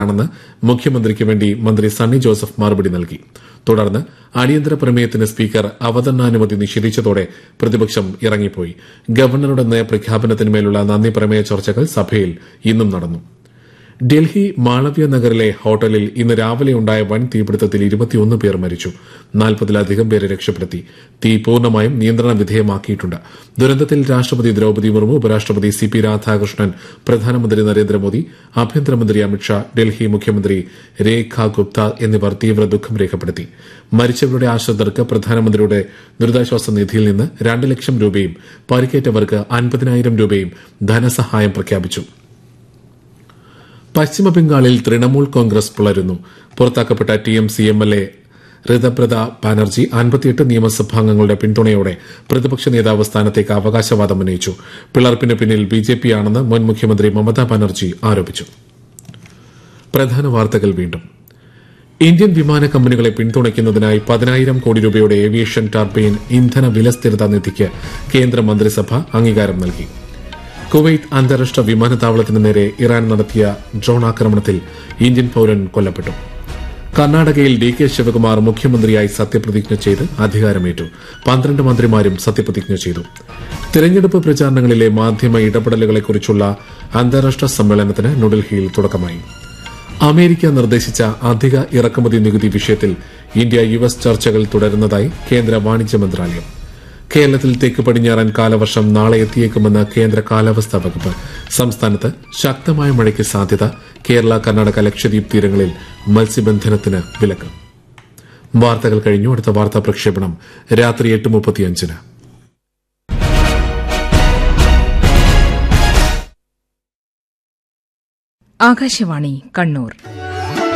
ആണെന്ന് മുഖ്യമന്ത്രിക്ക് വേണ്ടി മന്ത്രി സണ്ണി ജോസഫ് മറുപടി നൽകി തുടർന്ന് അടിയന്തര പ്രമേയത്തിന് സ്പീക്കർ അവതരണാനുമതി നിഷേധിച്ചതോടെ പ്രതിപക്ഷം ഇറങ്ങിപ്പോയി ഗവർണറുടെ നയപ്രഖ്യാപനത്തിന്മേലുള്ള നന്ദി പ്രമേയ ചർച്ചകൾ സഭയിൽ ഇന്നും നടന്നു ഡൽഹി മാളവ്യ നഗറിലെ ഹോട്ടലിൽ ഇന്ന് രാവിലെ ഉണ്ടായ വൻ തീപിടുത്തത്തിൽ ഇരുപത്തിയൊന്ന് പേർ മരിച്ചു നാൽപ്പതിലധികം പേരെ രക്ഷപ്പെടുത്തി തീ പൂർണ്ണമായും നിയന്ത്രണ വിധേയമാക്കിയിട്ടുണ്ട് ദുരന്തത്തിൽ രാഷ്ട്രപതി ദ്രൌപദി മുർമു ഉപരാഷ്ട്രപതി സി പി രാധാകൃഷ്ണൻ പ്രധാനമന്ത്രി നരേന്ദ്രമോദി ആഭ്യന്തരമന്ത്രി അമിത്ഷാ ഡൽഹി മുഖ്യമന്ത്രി രേഖ ഗുപ്ത എന്നിവർ തീവ്ര ദുഃഖം രേഖപ്പെടുത്തി മരിച്ചവരുടെ ആശ്രിതർക്ക് പ്രധാനമന്ത്രിയുടെ ദുരിതാശ്വാസ നിധിയിൽ നിന്ന് രണ്ട് ലക്ഷം രൂപയും പരിക്കേറ്റവർക്ക് അൻപതിനായിരം രൂപയും ധനസഹായം പ്രഖ്യാപിച്ചു പശ്ചിമബംഗാളിൽ തൃണമൂൽ കോൺഗ്രസ് പിളരുന്നു പുറത്താക്കപ്പെട്ട T M C M L A Rithabrata Banerjee അൻപത്തിയെട്ട് നിയമസഭാംഗങ്ങളുടെ പിന്തുണയോടെ പ്രതിപക്ഷ നേതാവ് സ്ഥാനത്തേക്ക് അവകാശവാദം ഉന്നയിച്ചു പിളർപ്പിന് പിന്നിൽ ബി ജെ പി ആണെന്ന് മുൻ മുഖ്യമന്ത്രി മമതാ ബാനർജി ആരോപിച്ചു പ്രധാന വാർത്തകൾ വീണ്ടും ഇന്ത്യൻ വിമാന കമ്പനികളെ പിന്തുണയ്ക്കുന്നതിനായി പതിനായിരം കോടി രൂപയുടെ ഏവിയേഷൻ ടർബൈൻ ഇന്ധന വിലസ്ഥിരതാ നിധിക്ക് കേന്ദ്ര മന്ത്രിസഭ അംഗീകാരം നൽകി കുവൈറ്റ് അന്താരാഷ്ട്ര വിമാനത്താവളത്തിന് നേരെ ഇറാൻ നടത്തിയ ഡ്രോൺ ആക്രമണത്തിൽ ഇന്ത്യൻ പൌരൻ കൊല്ലപ്പെട്ടു കർണാടകയിൽ ഡി കെ ശിവകുമാർ മുഖ്യമന്ത്രിയായി സത്യപ്രതിജ്ഞ ചെയ്ത് അധികാരമേറ്റു പന്ത്രണ്ട് മന്ത്രിമാരും സത്യപ്രതിജ്ഞ ചെയ്തു തെരഞ്ഞെടുപ്പ് പ്രചാരണങ്ങളിലെ മാധ്യമ ഇടപെടലുകളെക്കുറിച്ചുള്ള അന്താരാഷ്ട്ര സമ്മേളനത്തിന് ന്യൂഡൽഹിയിൽ തുടക്കമായി അമേരിക്ക നിർദ്ദേശിച്ച അധിക ഇറക്കുമതി നികുതി വിഷയത്തിൽ ഇന്ത്യ യു എസ് ചർച്ചകൾ തുടരുന്നതായി കേന്ദ്ര വാണിജ്യ മന്ത്രാലയം കേരളത്തിൽ തെക്ക് പടിഞ്ഞാറൻ കാലവർഷം നാളെ എത്തിയേക്കുമെന്ന് കേന്ദ്ര കാലാവസ്ഥാ വകുപ്പ് സംസ്ഥാനത്ത് ശക്തമായ മഴയ്ക്ക് സാധ്യത കേരള കർണാടക ലക്ഷദ്വീപ് തീരങ്ങളിൽ മത്സ്യബന്ധനത്തിന് വിലക്ക് വാർത്തകൾ കഴിഞ്ഞു അടുത്ത വാർത്താ പ്രക്ഷേപണം രാത്രി എട്ട് മുപ്പത്തിയഞ്ചിന് ആകാശവാണി കണ്ണൂർ